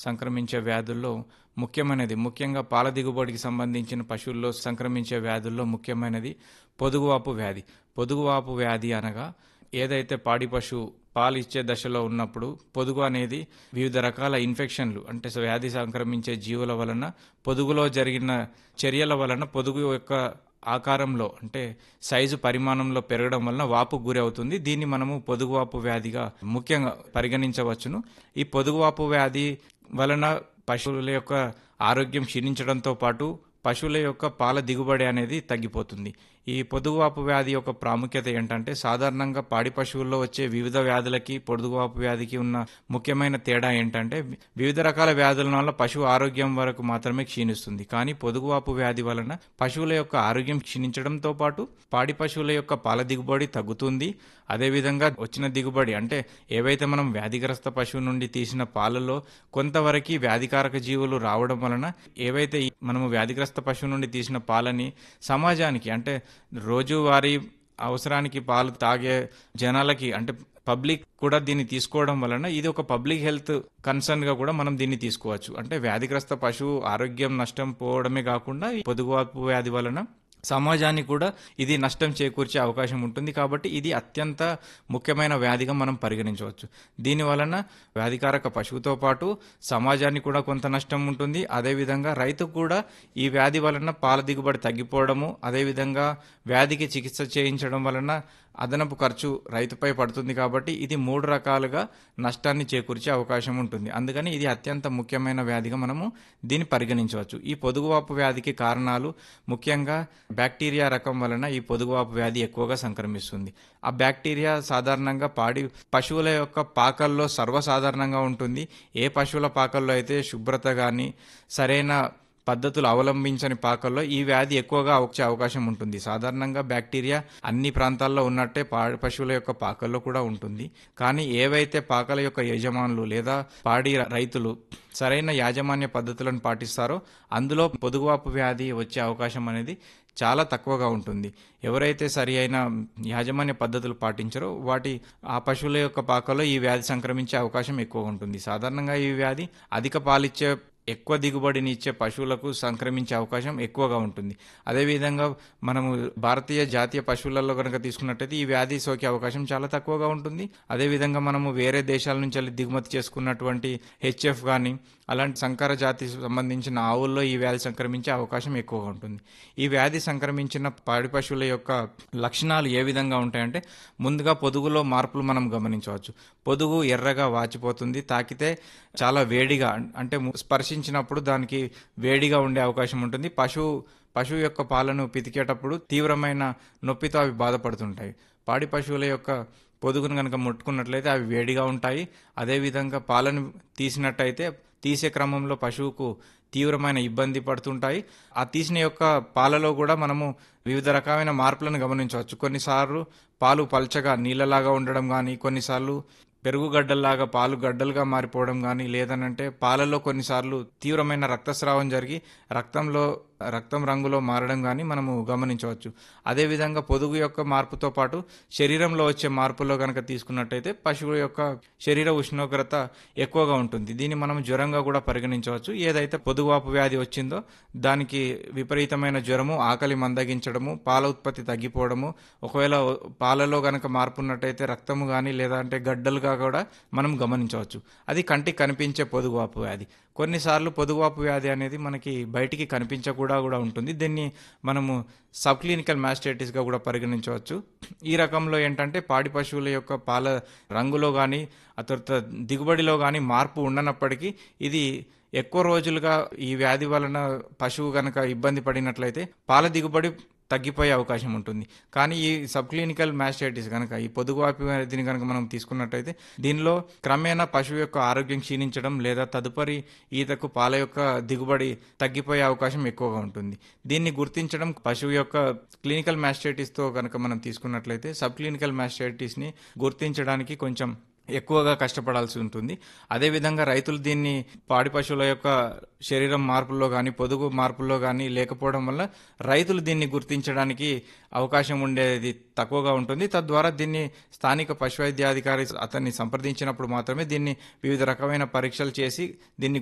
సంక్రమించే వ్యాధుల్లో ముఖ్యమైనది ముఖ్యంగా పాల దిగుబడికి సంబంధించిన పశువుల్లో సంక్రమించే వ్యాధుల్లో ముఖ్యమైనది పొదుగువాపు వ్యాధి పొదుగువాపు వ్యాధి అనగా ఏదైతే పాడి పశువు పాలు ఇచ్చే దశలో ఉన్నప్పుడు పొదుగు అనేది వివిధ రకాల ఇన్ఫెక్షన్లు అంటే వ్యాధి సంక్రమించే జీవుల వలన పొదుగులో జరిగిన చర్యల వలన పొదుగు యొక్క ఆకారంలో అంటే సైజు పరిమాణంలో పెరగడం వలన వాపు గురి అవుతుంది దీన్ని మనము పొదుగువాపు వ్యాధిగా ముఖ్యంగా పరిగణించవచ్చును ఈ పొదుగువాపు వ్యాధి వలన పశువుల యొక్క ఆరోగ్యం క్షీణించడంతో పాటు పశువుల యొక్క పాల దిగుబడి అనేది తగ్గిపోతుంది ఈ పొదుగువాపు వ్యాధి యొక్క ప్రాముఖ్యత ఏంటంటే సాధారణంగా పాడి పశువుల్లో వచ్చే వివిధ వ్యాధులకి పొదుగువాపు వ్యాధికి ఉన్న ముఖ్యమైన తేడా ఏంటంటే వివిధ రకాల వ్యాధుల వల్ల పశువు ఆరోగ్యం వరకు మాత్రమే క్షీణిస్తుంది కానీ పొదుగువాపు వ్యాధి వలన పశువుల యొక్క ఆరోగ్యం క్షీణించడంతో పాటు పాడి పశువుల యొక్క పాల దిగుబడి తగ్గుతుంది అదేవిధంగా వచ్చిన దిగుబడి అంటే ఏవైతే మనం వ్యాధిగ్రస్త పశువు నుండి తీసిన పాలలో కొంతవరకు వ్యాధికారక జీవులు రావడం వలన ఏవైతే మనము వ్యాధిగ్రస్త పశువు నుండి తీసిన పాలని సమాజానికి అంటే రోజువారీ అవసరానికి పాలు తాగే జనాలకి అంటే పబ్లిక్ కూడా దీన్ని తీసుకోవడం వలన ఇది ఒక పబ్లిక్ హెల్త్ కన్సర్న్ గా కూడా మనం దీన్ని తీసుకోవచ్చు అంటే వ్యాధిగ్రస్త పశువు ఆరోగ్యం నష్టం పోవడమే కాకుండా ఈ పొదుగువాపు వ్యాధి వలన సమాజానికి కూడా ఇది నష్టం చేకూర్చే అవకాశం ఉంటుంది కాబట్టి ఇది అత్యంత ముఖ్యమైన వ్యాధిగా మనం పరిగణించవచ్చు దీని వలన వ్యాధికారక పశువుతో పాటు సమాజానికి కూడా కొంత నష్టం ఉంటుంది అదేవిధంగా రైతుకు కూడా ఈ వ్యాధి వలన పాల దిగుబడి తగ్గిపోవడము అదేవిధంగా వ్యాధికి చికిత్స చేయించడం వలన అదనపు ఖర్చు రైతుపై పడుతుంది కాబట్టి ఇది మూడు రకాలుగా నష్టాన్ని చేకూర్చే అవకాశం ఉంటుంది అందుకని ఇది అత్యంత ముఖ్యమైన వ్యాధిగా మనము దీన్ని పరిగణించవచ్చు ఈ పొదుగువాపు వ్యాధికి కారణాలు ముఖ్యంగా బ్యాక్టీరియా రకం వలన ఈ పొదుగువాపు వ్యాధి ఎక్కువగా సంక్రమిస్తుంది ఆ బ్యాక్టీరియా సాధారణంగా పాడి పశువుల యొక్క పాకల్లో సర్వసాధారణంగా ఉంటుంది ఏ పశువుల పాకల్లో అయితే శుభ్రత కానీ సరైన పద్ధతులు అవలంబించని పాకల్లో ఈ వ్యాధి ఎక్కువగా వచ్చే అవకాశం ఉంటుంది సాధారణంగా బ్యాక్టీరియా అన్ని ప్రాంతాల్లో ఉన్నట్టే పాడి పశువుల యొక్క పాకల్లో కూడా ఉంటుంది కానీ ఏవైతే పాకల యొక్క యజమానులు లేదా పాడి రైతులు సరైన యాజమాన్య పద్ధతులను పాటిస్తారో అందులో పొదుగువాపు వ్యాధి వచ్చే అవకాశం అనేది చాలా తక్కువగా ఉంటుంది ఎవరైతే సరి అయిన యాజమాన్య పద్ధతులు పాటించారో వాటి ఆ పశువుల యొక్క పాకలో ఈ వ్యాధి సంక్రమించే అవకాశం ఎక్కువ ఉంటుంది సాధారణంగా ఈ వ్యాధి అధిక పాలిచ్చే ఎక్కువ దిగుబడిని ఇచ్చే పశువులకు సంక్రమించే అవకాశం ఎక్కువగా ఉంటుంది అదేవిధంగా మనము భారతీయ జాతీయ పశువులలో కనుక తీసుకున్నట్టయితే ఈ వ్యాధి సోకే అవకాశం చాలా తక్కువగా ఉంటుంది అదేవిధంగా మనము వేరే దేశాల నుంచి వెళ్ళి దిగుమతి చేసుకున్నటువంటి హెచ్ఎఫ్ కానీ అలాంటి సంకర జాతి సంబంధించిన ఆవుల్లో ఈ వ్యాధి సంక్రమించే అవకాశం ఎక్కువగా ఉంటుంది ఈ వ్యాధి సంక్రమించిన పాడి పశువుల యొక్క లక్షణాలు ఏ విధంగా ఉంటాయంటే ముందుగా పొదుగులో మార్పులు మనం గమనించవచ్చు పొదుగు ఎర్రగా వాచిపోతుంది తాకితే చాలా వేడిగా అంటే స్పర్శించినప్పుడు దానికి వేడిగా ఉండే అవకాశం ఉంటుంది పశువు పశువు యొక్క పాలను పితికేటప్పుడు తీవ్రమైన నొప్పితో అవి బాధపడుతుంటాయి పాడి పశువుల యొక్క పొదుగును కనుక ముట్టుకున్నట్లయితే అవి వేడిగా ఉంటాయి అదేవిధంగా పాలను తీసినట్టయితే తీసే క్రమంలో పశువుకు తీవ్రమైన ఇబ్బంది పడుతుంటాయి ఆ తీసిన యొక్క పాలలో కూడా మనము వివిధ రకమైన మార్పులను గమనించవచ్చు కొన్నిసార్లు పాలు పల్చగా నీళ్ళలాగా ఉండడం కానీ కొన్నిసార్లు పెరుగు గడ్డల్లాగా పాలు గడ్డలుగా మారిపోవడం కానీ లేదనంటే పాలలో కొన్నిసార్లు తీవ్రమైన రక్తస్రావం జరిగి రక్తంలో రక్తం రంగులో మారడం కానీ మనము గమనించవచ్చు అదేవిధంగా పొదుగు యొక్క మార్పుతో పాటు శరీరంలో వచ్చే మార్పులో కనుక తీసుకున్నట్టయితే పశువు యొక్క శరీర ఉష్ణోగ్రత ఎక్కువగా ఉంటుంది దీన్ని మనం జ్వరంగా కూడా పరిగణించవచ్చు ఏదైతే పొదుగువాపు వ్యాధి వచ్చిందో దానికి విపరీతమైన జ్వరము ఆకలి మందగించడము పాల ఉత్పత్తి తగ్గిపోవడము ఒకవేళ పాలలో కనుక మార్పు ఉన్నట్టయితే రక్తము కానీ లేదా అంటే గడ్డలుగా కూడా మనం గమనించవచ్చు అది కంటికి కనిపించే పొదుగువాపు వ్యాధి కొన్నిసార్లు పొదుగువాపు వ్యాధి అనేది మనకి బయటికి కనిపించకుండా కూడా ఉంటుంది దీన్ని మనము సబ్ క్లినికల్ మ్యాస్టైటిస్గా కూడా పరిగణించవచ్చు ఈ రకంలో ఏంటంటే పాడి పశువుల యొక్క పాల రంగులో కానీ ఆ తర్వాత దిగుబడిలో కానీ మార్పు ఉండనప్పటికీ ఇది ఎక్కువ రోజులుగా ఈ వ్యాధి వలన పశువు కనుక ఇబ్బంది పడినట్లయితే పాల దిగుబడి తగ్గిపోయే అవకాశం ఉంటుంది కానీ ఈ సబ్ క్లినికల్ మ్యాస్టైటిస్ కనుక ఈ పొదుగువాపి వ్యాధిని కనుక మనం తీసుకున్నట్టయితే దీనిలో క్రమేణా పశువు యొక్క ఆరోగ్యం క్షీణించడం లేదా తదుపరి ఈతకు పాల యొక్క దిగుబడి తగ్గిపోయే అవకాశం ఎక్కువగా ఉంటుంది దీన్ని గుర్తించడం పశువు యొక్క క్లినికల్ మ్యాస్టైటిస్తో కనుక మనం తీసుకున్నట్లయితే సబ్ క్లినికల్ మ్యాస్టైటిస్ని గుర్తించడానికి కొంచెం ఎక్కువగా కష్టపడాల్సి ఉంటుంది అదేవిధంగా రైతులు దీన్ని పాడి పశువుల యొక్క శరీరం మార్పుల్లో కానీ పొదుగు మార్పుల్లో కానీ లేకపోవడం వల్ల రైతులు దీన్ని గుర్తించడానికి అవకాశం ఉండేది తక్కువగా ఉంటుంది తద్వారా దీన్ని స్థానిక పశువైద్యాధికారి అతన్ని సంప్రదించినప్పుడు మాత్రమే దీన్ని వివిధ రకమైన పరీక్షలు చేసి దీన్ని